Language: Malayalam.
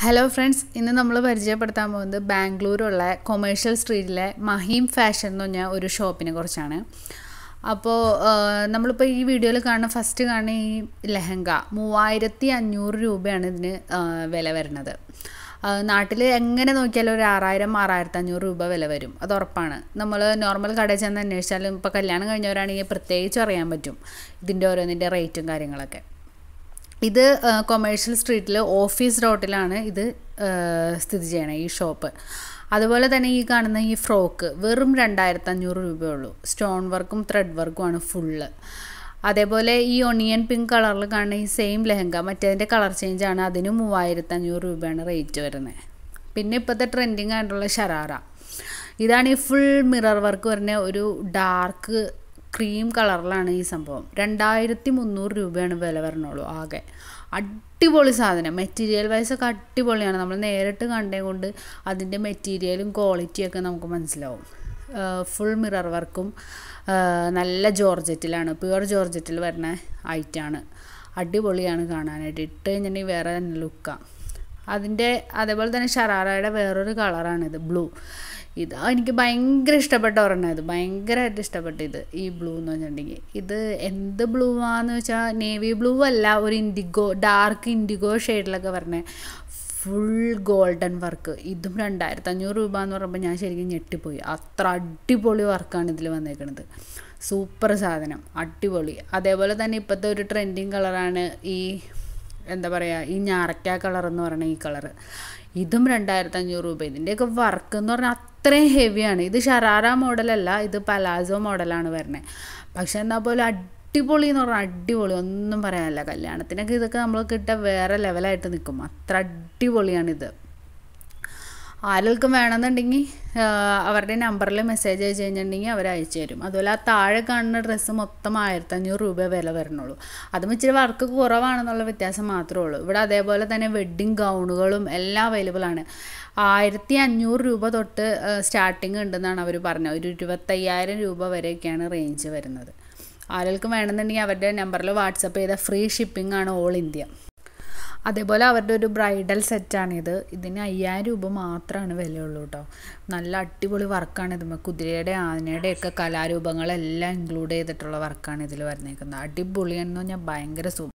ഹലോ ഫ്രണ്ട്സ് ഇന്ന് നമ്മൾ പരിചയപ്പെടുത്താൻ പോകുന്നത് ബാംഗ്ലൂരുള്ള കൊമേഴ്ഷ്യൽ സ്ട്രീറ്റിലെ മഹീം ഫാഷൻ എന്ന് പറഞ്ഞ ഒരു ഷോപ്പിനെ കുറിച്ചാണ് അപ്പോൾ നമ്മളിപ്പോൾ ഈ വീഡിയോയിൽ കാണുന്ന ഫസ്റ്റ് കാണുന്ന ഈ ലെഹങ്ക മൂവായിരത്തി അഞ്ഞൂറ് രൂപയാണ് ഇതിന് ആ, വില വരുന്നത് നാട്ടിൽ എങ്ങനെ നോക്കിയാലും ഒരു ആറായിരം ആറായിരത്തി അഞ്ഞൂറ് രൂപ വില വരും അത് ഉറപ്പാണ് നമ്മൾ നോർമൽ കടയിൽ ചെന്ന് അന്വേഷിച്ചാലും ഇപ്പോൾ കല്യാണം കഴിഞ്ഞവരാണെങ്കിൽ പ്രത്യേകിച്ച് അറിയാൻ പറ്റും ഇതിൻ്റെ ഓരോന്നിൻ്റെ റേറ്റും കാര്യങ്ങളൊക്കെ ഇത് കൊമേഴ്ഷ്യൽ സ്ട്രീറ്റിൽ ഓഫീസ് റോട്ടിലാണ് ഇത് ആ, സ്ഥിതി ചെയ്യണത് ഈ ഷോപ്പ് അതുപോലെ തന്നെ ഈ കാണുന്ന ഈ ഫ്രോക്ക് വെറും രണ്ടായിരത്തി അഞ്ഞൂറ് രൂപയുള്ളൂ സ്റ്റോൺ വർക്കും ത്രെഡ് വർക്കുമാണ് ഫുള്ള് അതേപോലെ ഈ ഒണിയൻ പിങ്ക് കളറിൽ കാണുന്ന ഈ സെയിം ലെഹങ്ക മറ്റേതിൻ്റെ കളർ ചേഞ്ച് ആണ് അതിന് മൂവായിരത്തി അഞ്ഞൂറ് രൂപയാണ് റേറ്റ് വരുന്നത് പിന്നെ ഇപ്പോഴത്തെ ട്രെൻഡിങ് ആയിട്ടുള്ള ഷറാറ ഇതാണ് ഈ ഫുൾ മിറർ വർക്ക് വരുന്ന ഒരു ഡാർക്ക് ക്രീം കളറിലാണ് ഈ സംഭവം രണ്ടായിരത്തി മുന്നൂറ് രൂപയാണ് വില വരണുള്ളൂ ആകെ അടിപൊളി സാധനം മെറ്റീരിയൽ വൈസ് ഒക്കെ അടിപൊളിയാണ് നമ്മൾ നേരിട്ട് കണ്ടേ കൊണ്ട് അതിൻ്റെ മെറ്റീരിയലും ക്വാളിറ്റിയൊക്കെ നമുക്ക് മനസ്സിലാവും ഫുൾ മിറർ വർക്കും നല്ല ജോർജറ്റിലാണ് പ്യുവർ ജോർജറ്റിൽ വരുന്ന ഐറ്റാണ് അടിപൊളിയാണ് കാണാനായിട്ട് ഇട്ട് കഴിഞ്ഞിട്ടുണ്ടെങ്കിൽ വേറെ തന്നെ ലുക്കാണ് അതിൻ്റെ അതേപോലെ തന്നെ ഷറാറയുടെ വേറൊരു കളറാണിത് ബ്ലൂ ഇത് എനിക്ക് ഭയങ്കര ഇഷ്ടപ്പെട്ട ഒരെണ്ണം ഇത് ഭയങ്കരമായിട്ട് ഇഷ്ടപ്പെട്ട ഇത് ഈ ബ്ലൂ എന്ന് പറഞ്ഞിട്ടുണ്ടെങ്കിൽ ഇത് എന്ത് ബ്ലൂ ആന്ന് വെച്ചാൽ നേവി ബ്ലൂ അല്ല ഒരു ഇൻഡിഗോ ഡാർക്ക് ഇൻഡിഗോ ഷെയ്ഡിലൊക്കെ പറഞ്ഞ ഫുൾ ഗോൾഡൻ വർക്ക് ഇതും രണ്ടായിരത്തി അഞ്ഞൂറ് രൂപ എന്ന് പറയുമ്പോൾ ഞാൻ ശരിക്കും ഞെട്ടിപ്പോയി അത്ര അടിപൊളി വർക്കാണ് ഇതിൽ വന്നേക്കുന്നത് സൂപ്പർ സാധനം അടിപൊളി അതേപോലെ തന്നെ ഇപ്പോഴത്തെ ഒരു ട്രെൻഡിങ് കളറാണ് ഈ എന്താ പറയുക ഈ ഞാറക്ക കളർ എന്ന് പറയുന്ന ഈ കളറ് ഇതും രണ്ടായിരത്തി അഞ്ഞൂറ് രൂപ ഇതിൻ്റെയൊക്കെ വർക്ക് എന്ന് പറഞ്ഞാൽ അത്രയും ഹെവിയാണ് ഇത് ഷറാറ മോഡലല്ല ഇത് പലാസോ മോഡലാണ് വരുന്നത് പക്ഷെ എന്നാൽ പോലും അടിപൊളി എന്ന് പറഞ്ഞാൽ അടിപൊളി ഒന്നും പറയാനില്ല കല്യാണത്തിനൊക്കെ ഇതൊക്കെ നമ്മൾ കിട്ടാൻ വേറെ ലെവലായിട്ട് നിൽക്കും അത്ര അടിപൊളിയാണിത് ആരെങ്കിലും വേണമെന്നുണ്ടെങ്കിൽ അവരുടെ നമ്പറിൽ മെസ്സേജ് അയച്ചു കഴിഞ്ഞിട്ടുണ്ടെങ്കിൽ അവർ അയച്ചു തരും അതുപോലെ ആ താഴെ കാണുന്ന ഡ്രസ്സ് മൊത്തം ആയിരത്തഞ്ഞൂറ് രൂപ വില വരണുള്ളൂ അതും ഇച്ചിരി വർക്ക് കുറവാണെന്നുള്ള വ്യത്യാസം മാത്രമേ ഉള്ളൂ ഇവിടെ അതേപോലെ തന്നെ വെഡ്ഡിങ് ഗൗണുകളും എല്ലാം അവൈലബിൾ ആണ് ആയിരത്തി അഞ്ഞൂറ് രൂപ തൊട്ട് സ്റ്റാർട്ടിങ് ഉണ്ടെന്നാണ് അവർ പറഞ്ഞത് ഒരു ഇരുപത്തയ്യായിരം രൂപ വരെയൊക്കെയാണ് റേഞ്ച് വരുന്നത് ആരെങ്കിലും വേണമെന്നുണ്ടെങ്കിൽ അവരുടെ നമ്പറിൽ വാട്സപ്പ് ചെയ്ത ഫ്രീ ഷിപ്പിംഗ് ആണ് ഓൾ ഇന്ത്യ അതേപോലെ അവരുടെ ഒരു ബ്രൈഡൽ സെറ്റാണിത് ഇതിന് അയ്യായിരം രൂപ മാത്രമാണ് വിലയുള്ളൂ കേട്ടോ നല്ല അടിപൊളി വർക്കാണ് ഇത് കുതിരയുടെ ആനയുടെ ഒക്കെ കലാരൂപങ്ങളെല്ലാം ഇൻക്ലൂഡ് ചെയ്തിട്ടുള്ള വർക്കാണ് ഇതിൽ വരുന്നേക്കുന്നത് അടിപൊളിയാണെന്ന് പറഞ്ഞാൽ ഭയങ്കര സൂപ്പർ